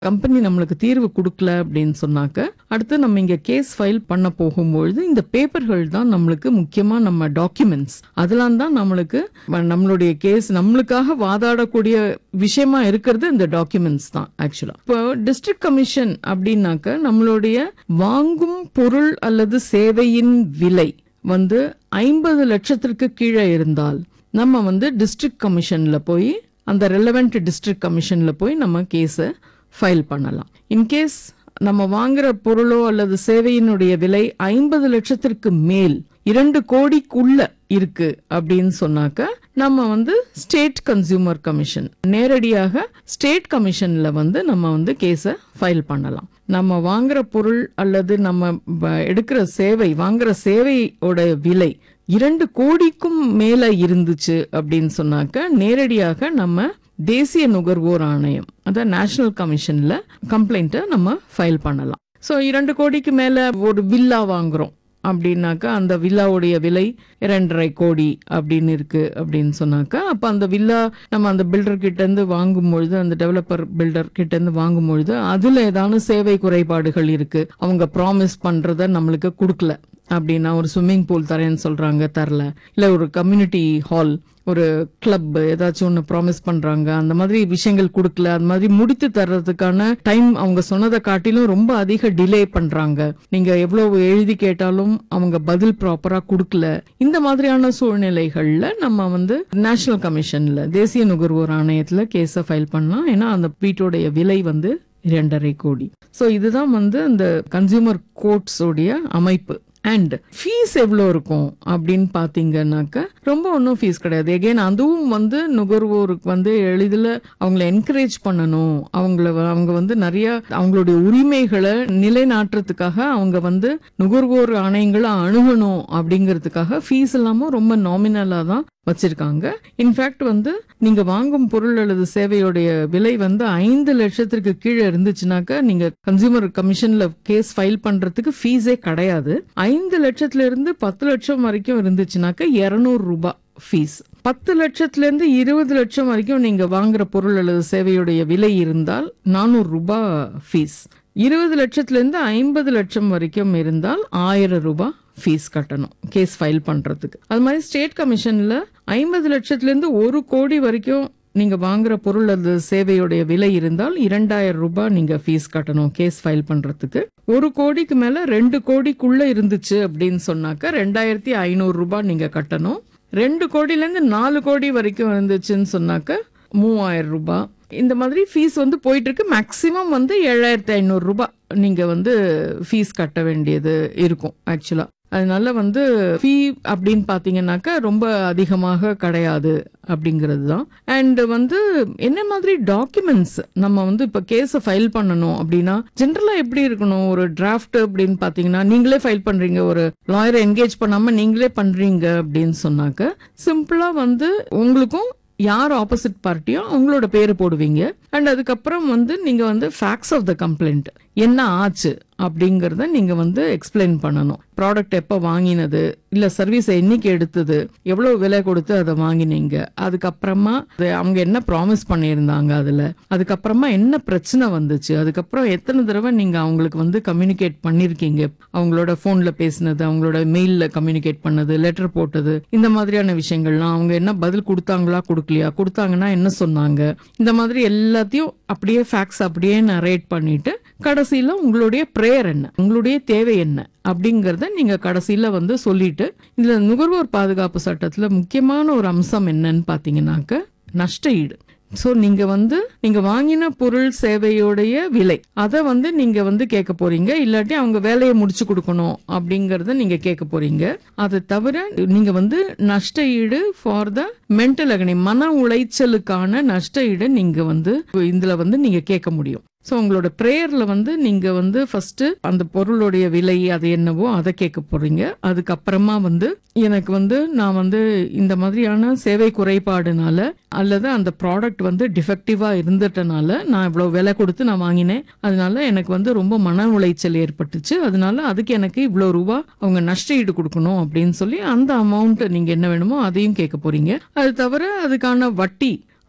company நம்மளுக்கு தீர்வு கொடுக்கல அப்படின்னு சொன்னாக்க அடுத்து நம்ம இங்க கேஸ் ஃபைல் பண்ண போகும்பொழுது இந்த பேப்பர்கள் தான் நம்மளுக்கு முக்கியமா நம்ம டாக்குமெண்ட்ஸ் அதெல்லாம் தான் நம்மளுக்கு ம- நம்மளுடைய கேஸ் நம்மளுக்காக வாதாடக்கூடிய விஷயமா இருக்கிறது இந்த டாக்குமெண்ட்ஸ் தான் ஆக்சுவலா இப்போ டிஸ்ட்ரிக்ட் கமிஷன் அப்படின்னாக்க நம்மளுடைய வாங்கும் பொருள் அல்லது சேவையின் விலை வந்து ஐம்பது லட்சத்திற்கு கீழே இருந்தால் நம்ம வந்து டிஸ்ட்ரிக்ட் கமிஷன்ல போய் அந்த ரெலவெண்ட் டிஸ்ட்ரிக்ட் கமிஷன்ல போய் நம்ம கேஸை ஃபைல் பண்ணலாம் இன்கேஸ் நம்ம வாங்குற பொருளோ அல்லது சேவையினுடைய விலை ஐம்பது லட்சத்திற்கு மேல் இரண்டு கோடிக்குள்ள இருக்கு அப்படின்னு சொன்னாக்க நம்ம வந்து ஸ்டேட் கன்சியூமர் கமிஷன் நேரடியாக ஸ்டேட் கமிஷன்ல வந்து நம்ம வந்து கேஸை ஃபைல் பண்ணலாம் நம்ம வாங்குற பொருள் அல்லது நம்ம வ- எடுக்கிற சேவை வாங்குற சேவையோட விலை இரண்டு கோடிக்கும் மேல இருந்துச்சு அப்படின்னு சொன்னாக்க நேரடியாக நம்ம தேசிய நுகர்வோர் ஆணையம் அதான் நேஷனல் கமிஷன்ல கம்ப்ளைண்ட்டை நம்ம ஃபைல் பண்ணலாம் ஸோ இரண்டு கோடிக்கு மேல ஒரு வில்லா வாங்குறோம் அப்படின்னாக்கா அந்த வில்லாவுடைய விலை இரண்டரை கோடி அப்படின்னு இருக்கு அப்படின்னு சொன்னாக்கா அப்ப அந்த வில்லா நம்ம அந்த பில்டர் கிட்ட இருந்து வாங்கும் பொழுது அந்த டெவலப்பர் பில்டர் கிட்ட இருந்து வாங்கும் பொழுது அதுல ஏதாவது சேவை குறைபாடுகள் இருக்கு அவங்க ப்ராமிஸ் பண்றத நம்மளுக்கு கொடுக்கல அப்படின்னா ஒரு ஸ்விம்மிங் பூல் தரேன்னு சொல்றாங்க தரல இல்ல ஒரு கம்யூனிட்டி ஹால் ஒரு கிளப் ஏதாச்சும் ஒன்று ப்ராமிஸ் பண்றாங்க அந்த மாதிரி விஷயங்கள் கொடுக்கல அந்த மாதிரி முடித்து தர்றதுக்கான டைம் அவங்க சொன்னதை காட்டிலும் ரொம்ப அதிக டிலே பண்றாங்க நீங்க எவ்வளவு எழுதி கேட்டாலும் அவங்க பதில் ப்ராப்பரா கொடுக்கல இந்த மாதிரியான சூழ்நிலைகள்ல நம்ம வந்து நேஷனல் கமிஷன்ல தேசிய நுகர்வோர் ஆணையத்துல கேஸை ஃபைல் பண்ணலாம் ஏன்னா அந்த வீட்டோடைய விலை வந்து இரண்டரை கோடி சோ இதுதான் வந்து அந்த கன்சியூமர் கோர்ட்ஸ் உடைய அமைப்பு அண்ட் ஃபீஸ் எவ்வளோ இருக்கும் அப்படின்னு பார்த்தீங்கன்னாக்க ரொம்ப ஒன்றும் ஃபீஸ் கிடையாது எகைன் அதுவும் வந்து நுகர்வோருக்கு வந்து எளிதில் அவங்கள என்கரேஜ் பண்ணணும் அவங்கள வ- அவங்க வந்து நிறைய அவங்களுடைய உரிமைகளை நிலைநாட்டுறதுக்காக அவங்க வந்து நுகர்வோர் ஆணையங்களை அணுகணும் அப்படிங்கிறதுக்காக ஃபீஸ் இல்லாமல் ரொம்ப நாமினலாக தான் வச்சிருக்காங்க இன்ஃபேக்ட் வந்து நீங்க வாங்கும் பொருள் அல்லது சேவையுடைய விலை வந்து ஐந்து லட்சத்திற்கு கீழே இருந்துச்சுனாக்க நீங்க கன்சியூமர் கமிஷன்ல கேஸ் ஃபைல் பண்றதுக்கு ஃபீஸே கிடையாது ஐந்து லட்சத்துல இருந்து பத்து லட்சம் வரைக்கும் இருந்துச்சுனாக்க இருநூறு ரூபாய் ஃபீஸ் பத்து லட்சத்துல இருந்து இருபது லட்சம் வரைக்கும் நீங்க வாங்குற பொருள் அல்லது சேவையுடைய விலை இருந்தால் நானூறு ரூபாய் ஃபீஸ் இருபது லட்சத்துல இருந்து ஐம்பது லட்சம் வரைக்கும் இருந்தால் ஆயிரம் ரூபாய் ஃபீஸ் கட்டணும் கேஸ் ஃபைல் பண்றதுக்கு அது மாதிரி ஸ்டேட் கமிஷன்ல ஐம்பது லட்சத்துல இருந்து ஒரு கோடி வரைக்கும் நீங்க வாங்குற பொருள் அல்லது சேவையுடைய விலை இருந்தால் இரண்டாயிரம் ரூபாய் நீங்க ஃபீஸ் கட்டணும் கேஸ் ஃபைல் பண்றதுக்கு ஒரு கோடிக்கு மேல ரெண்டு கோடிக்குள்ள இருந்துச்சு அப்படின்னு சொன்னாக்க ரெண்டாயிரத்தி ஐநூறு ரூபாய் நீங்க கட்டணும் ரெண்டு கோடியில இருந்து நாலு கோடி வரைக்கும் இருந்துச்சுன்னு சொன்னாக்க மூவாயிரம் ரூபாய் இந்த மாதிரி ஃபீஸ் வந்து போயிட்டு இருக்கு மேக்சிமம் வந்து ஏழாயிரத்தி ஐநூறு ரூபாய் நீங்க வந்து ஃபீஸ் கட்ட வேண்டியது இருக்கும் ஆக்சுவலா அதனால வந்து ஃபீ அப்படின்னு பாத்தீங்கன்னாக்கா ரொம்ப அதிகமாக கிடையாது அப்படிங்கிறது தான் அண்ட் வந்து என்ன மாதிரி டாக்குமெண்ட்ஸ் நம்ம வந்து இப்போ கேஸை ஃபைல் பண்ணணும் அப்படின்னா ஜென்ரலா எப்படி இருக்கணும் ஒரு டிராஃப்ட் அப்படின்னு பாத்தீங்கன்னா நீங்களே ஃபைல் பண்றீங்க ஒரு லாயரை என்கேஜ் பண்ணாம நீங்களே பண்றீங்க அப்படின்னு சொன்னாக்க சிம்பிளா வந்து உங்களுக்கும் யார் ஆப்போசிட் பார்ட்டியோ அவங்களோட பேரு போடுவீங்க அண்ட் அதுக்கப்புறம் வந்து நீங்க வந்து ஃபேக்ஸ் ஆஃப் த கம்ப்ளைண்ட் என்ன ஆச்சு அப்படிங்கறத நீங்க வந்து எக்ஸ்பிளைன் பண்ணணும் ப்ராடக்ட் எப்ப வாங்கினது இல்ல சர்வீஸ் என்னைக்கு எடுத்தது எவ்வளவு விலை கொடுத்து அதை வாங்கினீங்க அதுக்கப்புறமா அது அவங்க என்ன ப்ராமிஸ் பண்ணியிருந்தாங்க அதுல அதுக்கப்புறமா என்ன பிரச்சனை வந்துச்சு அதுக்கப்புறம் எத்தனை தடவை நீங்க அவங்களுக்கு வந்து கம்யூனிகேட் பண்ணிருக்கீங்க அவங்களோட போன்ல பேசினது அவங்களோட மெயில்ல கம்யூனிகேட் பண்ணது லெட்டர் போட்டது இந்த மாதிரியான விஷயங்கள்லாம் அவங்க என்ன பதில் கொடுத்தாங்களா கொடுக்கலையா கொடுத்தாங்கன்னா என்ன சொன்னாங்க இந்த மாதிரி எல்லாத்தையும் அப்படியே ஃபேக்ஸ் அப்படியே நரேட் பண்ணிட்டு கடைசியில உங்களுடைய ப்ரேயர் என்ன உங்களுடைய தேவை என்ன அப்படிங்கறத நீங்க கடைசியில வந்து சொல்லிட்டு இதுல நுகர்வோர் பாதுகாப்பு சட்டத்துல முக்கியமான ஒரு அம்சம் என்னன்னு பாத்தீங்கன்னாக்க நஷ்ட ஈடு சோ நீங்க வந்து நீங்க வாங்கின பொருள் சேவையோடைய விலை அதை வந்து நீங்க வந்து கேட்க போறீங்க இல்லாட்டி அவங்க வேலையை முடிச்சு கொடுக்கணும் அப்படிங்கறத நீங்க கேட்க போறீங்க அதை தவிர நீங்க வந்து நஷ்ட ஈடு ஃபார் த மென்டல் அகனி மன உளைச்சலுக்கான நஷ்ட ஈடு நீங்க வந்து இதுல வந்து நீங்க கேட்க முடியும் ஸோ உங்களோட ப்ரேயர்ல வந்து நீங்க வந்து ஃபர்ஸ்ட் அந்த பொருளுடைய விலை அது என்னவோ அதை கேட்க போறீங்க அதுக்கப்புறமா வந்து எனக்கு வந்து நான் வந்து இந்த மாதிரியான சேவை குறைபாடுனால அல்லது அந்த ப்ராடக்ட் வந்து டிஃபெக்டிவா இருந்துட்டனால நான் இவ்வளவு விலை கொடுத்து நான் வாங்கினேன் அதனால எனக்கு வந்து ரொம்ப மன உளைச்சல் ஏற்பட்டுச்சு அதனால அதுக்கு எனக்கு இவ்வளவு ரூபா அவங்க நஷ்ட ஈடு கொடுக்கணும் அப்படின்னு சொல்லி அந்த அமௌண்ட் நீங்க என்ன வேணுமோ அதையும் கேட்க போறீங்க அது தவிர அதுக்கான வட்டி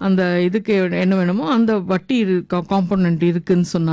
அந்த இதுக்கு என்ன வேணுமோ அந்த வட்டி காம்பனண்ட் இருக்குன்னு சொன்னாங்க